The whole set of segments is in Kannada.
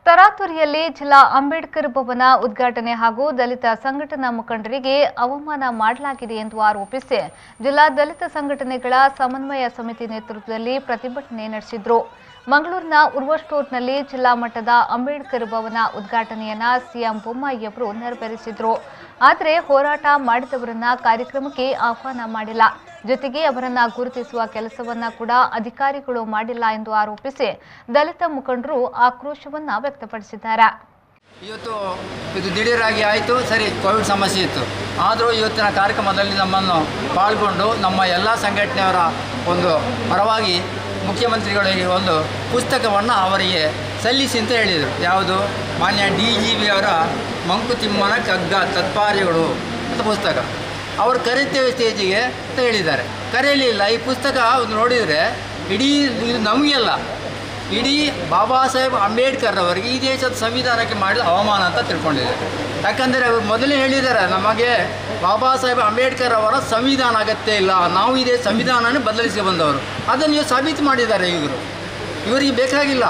ತರಾತುರಿಯಲ್ಲಿ ಜಿಲ್ಲಾ ಅಂಬೇಡ್ಕರ್ ಭವನ ಉದ್ಘಾಟನೆ ಹಾಗೂ ದಲಿತ ಸಂಘಟನಾ ಮುಖಂಡರಿಗೆ ಅವಮಾನ ಮಾಡಲಾಗಿದೆ ಎಂದು ಆರೋಪಿಸಿ ಜಿಲ್ಲಾ ದಲಿತ ಸಂಘಟನೆಗಳ ಸಮನ್ವಯ ಸಮಿತಿ ನೇತೃತ್ವದಲ್ಲಿ ಪ್ರತಿಭಟನೆ ನಡೆಸಿದ್ರು ಮಂಗಳೂರಿನ ಉರ್ವ ಸ್ಟೋರ್ನಲ್ಲಿ ಜಿಲ್ಲಾ ಮಟ್ಟದ ಅಂಬೇಡ್ಕರ್ ಭವನ ಉದ್ಘಾಟನೆಯನ್ನ ಸಿಎಂ ಬೊಮ್ಮಾಯಿ ಅವರು ನೆರವೇರಿಸಿದ್ರು ಆದರೆ ಹೋರಾಟ ಮಾಡಿದವರನ್ನ ಕಾರ್ಯಕ್ರಮಕ್ಕೆ ಆಹ್ವಾನ ಮಾಡಿಲ್ಲ ಜೊತೆಗೆ ಅವರನ್ನ ಗುರುತಿಸುವ ಕೆಲಸವನ್ನ ಕೂಡ ಅಧಿಕಾರಿಗಳು ಮಾಡಿಲ್ಲ ಎಂದು ಆರೋಪಿಸಿ ದಲಿತ ಮುಖಂಡರು ಆಕ್ರೋಶವನ್ನ ವ್ಯಕ್ತಪಡಿಸಿದ್ದಾರೆ ಇವತ್ತು ಇದು ದಿಢೀರಾಗಿ ಆಯಿತು ಸರಿ ಕೋವಿಡ್ ಸಮಸ್ಯೆ ಇತ್ತು ಆದರೂ ಇವತ್ತಿನ ಕಾರ್ಯಕ್ರಮದಲ್ಲಿ ನಮ್ಮನ್ನು ಪಾಲ್ಗೊಂಡು ನಮ್ಮ ಎಲ್ಲ ಸಂಘಟನೆಯವರ ಒಂದು ಪರವಾಗಿ ಮುಖ್ಯಮಂತ್ರಿಗಳಿಗೆ ಒಂದು ಪುಸ್ತಕವನ್ನು ಅವರಿಗೆ ಸಲ್ಲಿಸಿ ಅಂತ ಹೇಳಿದರು ಯಾವುದು ಮಾನ್ಯ ಡಿ ಜಿ ಬಿ ಅವರ ಮಂಕುತಿಮ್ಮನ ಕಗ್ಗ ತತ್ಪಾರಿಗಳು ಅಂತ ಪುಸ್ತಕ ಅವರು ಕರೀತೇವೆ ಸ್ಟೇಜಿಗೆ ಅಂತ ಹೇಳಿದ್ದಾರೆ ಕರೆಯಲಿಲ್ಲ ಈ ಪುಸ್ತಕ ನೋಡಿದರೆ ಇಡೀ ಇದು ನಮಗೆಲ್ಲ ಇಡೀ ಬಾಬಾ ಸಾಹೇಬ್ ಅಂಬೇಡ್ಕರ್ ಅವರಿಗೆ ಈ ದೇಶದ ಸಂವಿಧಾನಕ್ಕೆ ಮಾಡಿದ ಅವಮಾನ ಅಂತ ತಿಳ್ಕೊಂಡಿದ್ದಾರೆ ಯಾಕಂದರೆ ಅವರು ಮೊದಲೇ ಹೇಳಿದ್ದಾರೆ ನಮಗೆ ಬಾಬಾ ಸಾಹೇಬ್ ಅಂಬೇಡ್ಕರ್ ಅವರ ಸಂವಿಧಾನ ಅಗತ್ಯ ಇಲ್ಲ ನಾವು ಇದೇ ಸಂವಿಧಾನನೇ ಬದಲಿಸಿ ಬಂದವರು ಅದನ್ನು ಇವರು ಸಾಬೀತು ಮಾಡಿದ್ದಾರೆ ಇವರು ಇವರಿಗೆ ಬೇಕಾಗಿಲ್ಲ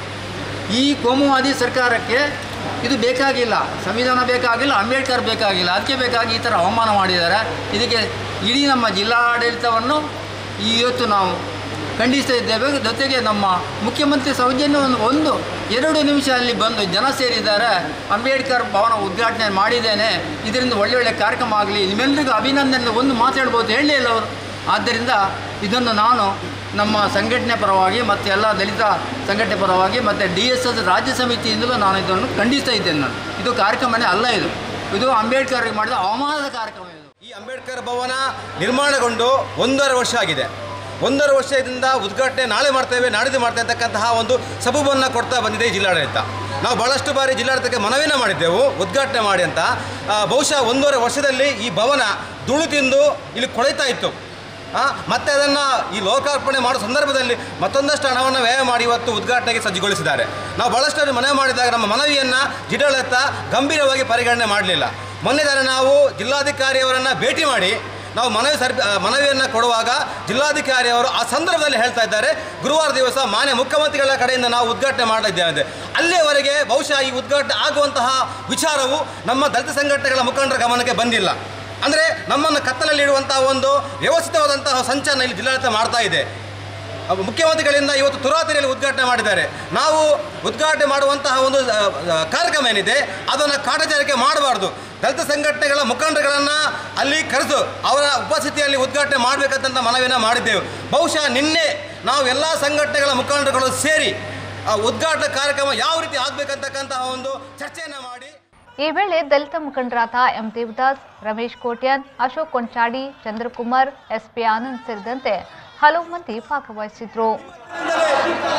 ಈ ಕೋಮುವಾದಿ ಸರ್ಕಾರಕ್ಕೆ ಇದು ಬೇಕಾಗಿಲ್ಲ ಸಂವಿಧಾನ ಬೇಕಾಗಿಲ್ಲ ಅಂಬೇಡ್ಕರ್ ಬೇಕಾಗಿಲ್ಲ ಅದಕ್ಕೆ ಬೇಕಾಗಿ ಈ ಥರ ಅವಮಾನ ಮಾಡಿದ್ದಾರೆ ಇದಕ್ಕೆ ಇಡೀ ನಮ್ಮ ಜಿಲ್ಲಾಡಳಿತವನ್ನು ಇವತ್ತು ನಾವು ಖಂಡಿಸ್ತಾ ಇದ್ದೇವೆ ಜೊತೆಗೆ ನಮ್ಮ ಮುಖ್ಯಮಂತ್ರಿ ಸೌಜನ್ಯವನ್ನು ಒಂದು ಎರಡು ನಿಮಿಷ ಅಲ್ಲಿ ಬಂದು ಜನ ಸೇರಿದ್ದಾರೆ ಅಂಬೇಡ್ಕರ್ ಭವನ ಉದ್ಘಾಟನೆ ಮಾಡಿದ್ದೇನೆ ಇದರಿಂದ ಒಳ್ಳೊಳ್ಳೆ ಕಾರ್ಯಕ್ರಮ ಆಗಲಿ ನಿಮ್ಮೆಲ್ಲರಿಗೂ ಅಭಿನಂದನೆ ಒಂದು ಮಾತಾಡ್ಬೋದು ಹೇಳಲೇ ಇಲ್ಲ ಅವರು ಆದ್ದರಿಂದ ಇದನ್ನು ನಾನು ನಮ್ಮ ಸಂಘಟನೆ ಪರವಾಗಿ ಮತ್ತು ಎಲ್ಲ ದಲಿತ ಸಂಘಟನೆ ಪರವಾಗಿ ಮತ್ತು ಡಿ ಎಸ್ ಎಸ್ ರಾಜ್ಯ ಸಮಿತಿಯಿಂದಲೂ ನಾನು ಇದನ್ನು ಖಂಡಿಸ್ತಾ ಇದ್ದೇನೆ ನಾನು ಇದು ಕಾರ್ಯಕ್ರಮನೇ ಅಲ್ಲ ಇದು ಇದು ಅಂಬೇಡ್ಕರ್ಗೆ ಮಾಡಿದ ಅವಮಾನದ ಕಾರ್ಯಕ್ರಮ ಇದು ಈ ಅಂಬೇಡ್ಕರ್ ಭವನ ನಿರ್ಮಾಣಗೊಂಡು ಒಂದೂವರೆ ವರ್ಷ ಆಗಿದೆ ಒಂದೂವರೆ ವರ್ಷದಿಂದ ಉದ್ಘಾಟನೆ ನಾಳೆ ಮಾಡ್ತೇವೆ ನಾಡಿದ್ದು ಮಾಡ್ತೇವೆ ಅಂತಕ್ಕಂತಹ ಒಂದು ಸಬೂಬನ್ನು ಕೊಡ್ತಾ ಬಂದಿದೆ ಈ ಜಿಲ್ಲಾಡಳಿತ ನಾವು ಭಾಳಷ್ಟು ಬಾರಿ ಜಿಲ್ಲಾಡಳಿತಕ್ಕೆ ಮನವಿನ ಮಾಡಿದ್ದೆವು ಉದ್ಘಾಟನೆ ಮಾಡಿ ಅಂತ ಆ, ಬಹುಶಃ ಒಂದೂವರೆ ವರ್ಷದಲ್ಲಿ ಈ ಭವನ ಧೂಳು ತಿಂದು ಇಲ್ಲಿ ಕೊಳೆತಾ ಇತ್ತು ಆ, ಮತ್ತೆ ಅದನ್ನು ಈ ಲೋಕಾರ್ಪಣೆ ಮಾಡೋ ಸಂದರ್ಭದಲ್ಲಿ ಮತ್ತೊಂದಷ್ಟು ಹಣವನ್ನು ವ್ಯಯ ಮಾಡಿ ಇವತ್ತು ಉದ್ಘಾಟನೆಗೆ ಸಜ್ಜುಗೊಳಿಸಿದ್ದಾರೆ ನಾವು ಭಾಳಷ್ಟು ಮನವಿ ಮಾಡಿದಾಗ ನಮ್ಮ ಮನವಿಯನ್ನು ಜಿಲ್ಲಾಡಳಿತ ಗಂಭೀರವಾಗಿ ಪರಿಗಣನೆ ಮಾಡಲಿಲ್ಲ ಮೊನ್ನೆ ತಾನೇ ನಾವು ಜಿಲ್ಲಾಧಿಕಾರಿಯವರನ್ನು ಭೇಟಿ ಮಾಡಿ ನಾವು ಮನವಿ ಸರ್ ಮನವಿಯನ್ನು ಕೊಡುವಾಗ ಜಿಲ್ಲಾಧಿಕಾರಿ ಅವರು ಆ ಸಂದರ್ಭದಲ್ಲಿ ಹೇಳ್ತಾ ಇದ್ದಾರೆ ಗುರುವಾರ ದಿವಸ ಮಾನ್ಯ ಮುಖ್ಯಮಂತ್ರಿಗಳ ಕಡೆಯಿಂದ ನಾವು ಉದ್ಘಾಟನೆ ಮಾಡಿದ್ದೇವೆ ಅಲ್ಲಿಯವರೆಗೆ ಬಹುಶಃ ಈ ಉದ್ಘಾಟನೆ ಆಗುವಂತಹ ವಿಚಾರವು ನಮ್ಮ ದಲಿತ ಸಂಘಟನೆಗಳ ಮುಖಂಡರ ಗಮನಕ್ಕೆ ಬಂದಿಲ್ಲ ಅಂದರೆ ನಮ್ಮನ್ನು ಕತ್ತಲಲ್ಲಿಡುವಂತಹ ಒಂದು ವ್ಯವಸ್ಥಿತವಾದಂತಹ ಸಂಚಲನ ಇಲ್ಲಿ ಜಿಲ್ಲಾಡಳಿತ ಮಾಡ್ತಾ ಇದೆ ಅವು ಮುಖ್ಯಮಂತ್ರಿಗಳಿಂದ ಇವತ್ತು ತುರಾತರಿಯಲ್ಲಿ ಉದ್ಘಾಟನೆ ಮಾಡಿದ್ದಾರೆ ನಾವು ಉದ್ಘಾಟನೆ ಮಾಡುವಂತಹ ಒಂದು ಆ, ಆ, ಕಾರ್ಯಕ್ರಮ ಏನಿದೆ ಅದನ್ನು ಕಾಟಾಚಾರಕ್ಕೆ ಮಾಡಬಾರ್ದು ದಲಿತ ಸಂಘಟನೆಗಳ ಮುಖಂಡರುಗಳನ್ನು ಅಲ್ಲಿ ಕರೆದು ಅವರ ಉಪಸ್ಥಿತಿಯಲ್ಲಿ ಉದ್ಘಾಟನೆ ಮಾಡಬೇಕಂತ ಮನವಿಯನ್ನು ಮಾಡಿದ್ದೆವು ಬಹುಶಃ ನಿನ್ನೆ ನಾವು ಎಲ್ಲ ಸಂಘಟನೆಗಳ ಮುಖಂಡರುಗಳು ಸೇರಿ ಆ ಉದ್ಘಾಟನಾ ಕಾರ್ಯಕ್ರಮ ಯಾವ ರೀತಿ ಆಗಬೇಕಂತಕ್ಕಂತಹ ಒಂದು ಚರ್ಚೆಯನ್ನು ಮಾಡಿ ಈ ವೇಳೆ ದಲಿತ ಮುಖಂಡರಾದ ಎಂ ದೇವದಾಸ್ ರಮೇಶ್ ಕೋಟ್ಯಾನ್ ಅಶೋಕ್ ಕೊಂಚಾಡಿ ಚಂದ್ರಕುಮಾರ್ ಎಸ್ಪಿ ಆನಂದ್ ಸೇರಿದಂತೆ ಹಲವು ಮಂದಿ ಭಾಗವಹಿಸಿದ್ರು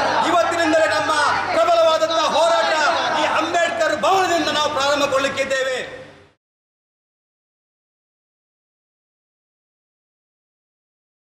ಇವತ್ತಿನಿಂದಲೇ ನಮ್ಮ ಪ್ರಬಲವಾದಂತಹ ಹೋರಾಟ ಈ ಅಂಬೇಡ್ಕರ್ ಭವನದಿಂದ ನಾವು ಪ್ರಾರಂಭಗೊಳ್ಳಲಿಕ್ಕಿದ್ದೇವೆ